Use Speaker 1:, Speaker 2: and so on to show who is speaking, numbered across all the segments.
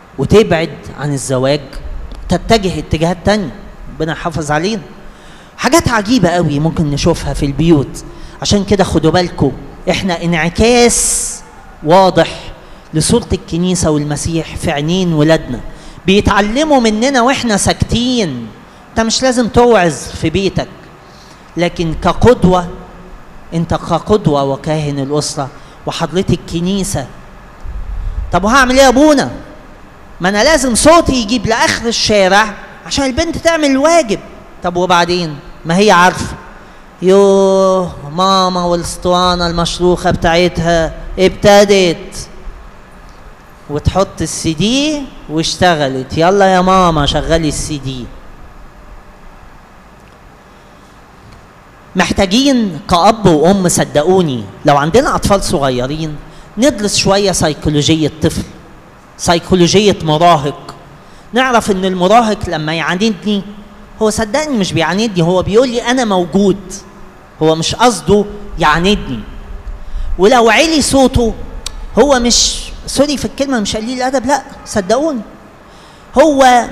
Speaker 1: وتبعد عن الزواج تتجه اتجاهات تانية ربنا يحافظ علينا حاجات عجيبة قوي ممكن نشوفها في البيوت عشان كده خدوا بالكم احنا انعكاس واضح لصورة الكنيسة والمسيح في عينين ولادنا بيتعلموا مننا واحنا ساكتين انت مش لازم توعظ في بيتك لكن كقدوة انت كقدوة وكاهن الأسرة وحضرتك كنيسة طب وهعمل ايه يا ابونا ما انا لازم صوتي يجيب لاخر الشارع عشان البنت تعمل الواجب طب وبعدين ما هي عارفه يوه ماما والاسطوانه المشروخه بتاعتها ابتدت وتحط السي دي واشتغلت يلا يا ماما شغلي السي دي محتاجين كأب وأم صدقوني لو عندنا أطفال صغيرين ندرس شوية سيكولوجية طفل سيكولوجية مراهق نعرف إن المراهق لما يعاندني هو صدقني مش بيعاندني هو بيقول لي أنا موجود هو مش قصده يعاندني ولو علي صوته هو مش سوري في الكلمة مش قليل الأدب لا صدقوني هو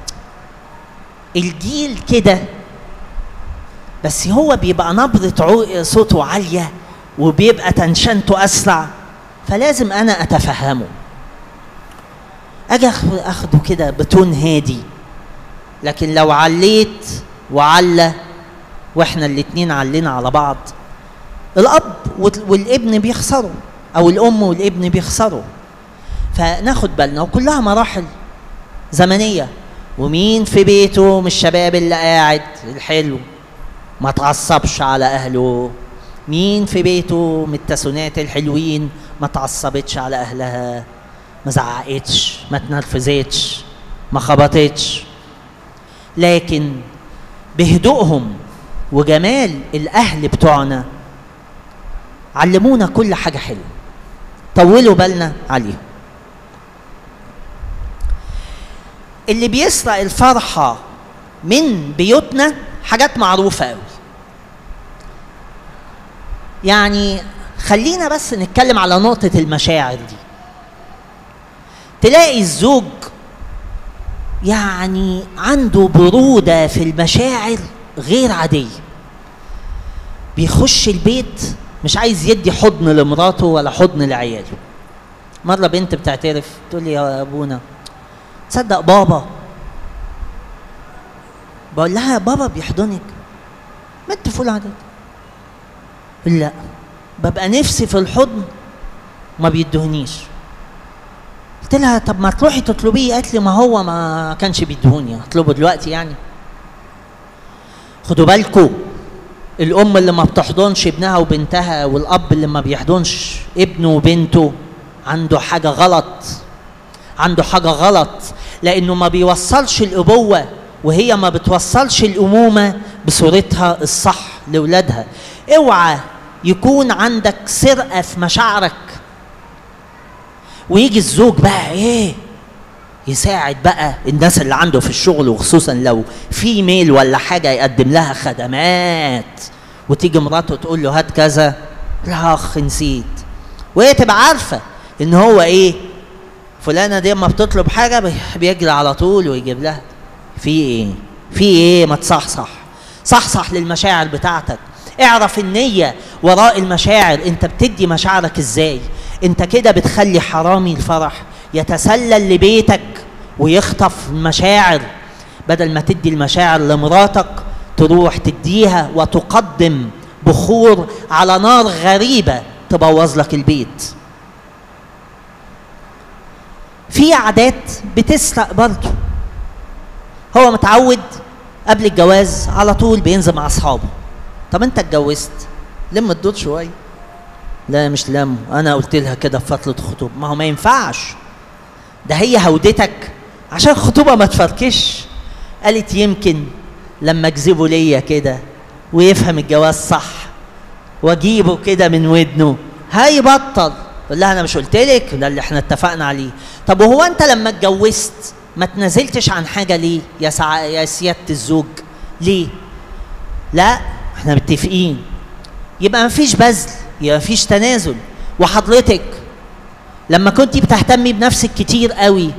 Speaker 1: الجيل كده بس هو بيبقى نبرة صوته عالية وبيبقى تنشنته أسرع فلازم أنا أتفهمه أجي أخده كده بتون هادي لكن لو عليت وعلى واحنا الاتنين علينا على بعض الأب والابن بيخسروا أو الأم والابن بيخسروا فناخد بالنا وكلها مراحل زمنية ومين في بيته من الشباب اللي قاعد الحلو ما تعصبش على اهله مين في بيته من التسونات الحلوين ما تعصبتش على اهلها ما زعقتش ما تنرفزتش ما خبطتش لكن بهدوءهم وجمال الاهل بتوعنا علمونا كل حاجه حلوه طولوا بالنا عليهم اللي بيسرق الفرحه من بيوتنا حاجات معروفه قوي يعني خلينا بس نتكلم على نقطة المشاعر دي تلاقي الزوج يعني عنده برودة في المشاعر غير عادية بيخش البيت مش عايز يدي حضن لمراته ولا حضن لعياله مرة بنت بتعترف تقول لي يا أبونا تصدق بابا بقول لها بابا بيحضنك ما انت فول عدد لا ببقى نفسي في الحضن ما بيدهنيش قلت لها طب ما تروحي تطلبيه قالت لي ما هو ما كانش بيدهوني اطلبه دلوقتي يعني خدوا بالكم الام اللي ما بتحضنش ابنها وبنتها والاب اللي ما بيحضنش ابنه وبنته عنده حاجه غلط عنده حاجه غلط لانه ما بيوصلش الابوه وهي ما بتوصلش الامومه بصورتها الصح لاولادها اوعى يكون عندك سرقه في مشاعرك ويجي الزوج بقى ايه يساعد بقى الناس اللي عنده في الشغل وخصوصا لو في ميل ولا حاجه يقدم لها خدمات وتيجي مراته تقول له هات كذا لا اخ نسيت وهي تبقى عارفه ان هو ايه فلانه دي اما بتطلب حاجه بيجري على طول ويجيب لها في ايه في ايه ما تصحصح صحصح للمشاعر بتاعتك اعرف النية وراء المشاعر انت بتدي مشاعرك ازاي انت كده بتخلي حرامي الفرح يتسلل لبيتك ويخطف المشاعر بدل ما تدي المشاعر لمراتك تروح تديها وتقدم بخور على نار غريبة تبوظ لك البيت في عادات بتسرق برضه هو متعود قبل الجواز على طول بينزل مع اصحابه طب انت اتجوزت لم الدور شويه لا مش لم انا قلت لها كده في فتره الخطوبه ما هو ما ينفعش ده هي هودتك عشان الخطوبه ما تفركش قالت يمكن لما اجذبه ليا كده ويفهم الجواز صح واجيبه كده من ودنه هيبطل قول لها انا مش قلت لك ده اللي احنا اتفقنا عليه طب وهو انت لما اتجوزت ما تنازلتش عن حاجه ليه يا سع... يا سياده الزوج ليه لا احنا متفقين يبقى ما فيش بذل يبقى ما فيش تنازل وحضرتك لما كنت بتهتمي بنفسك كتير قوي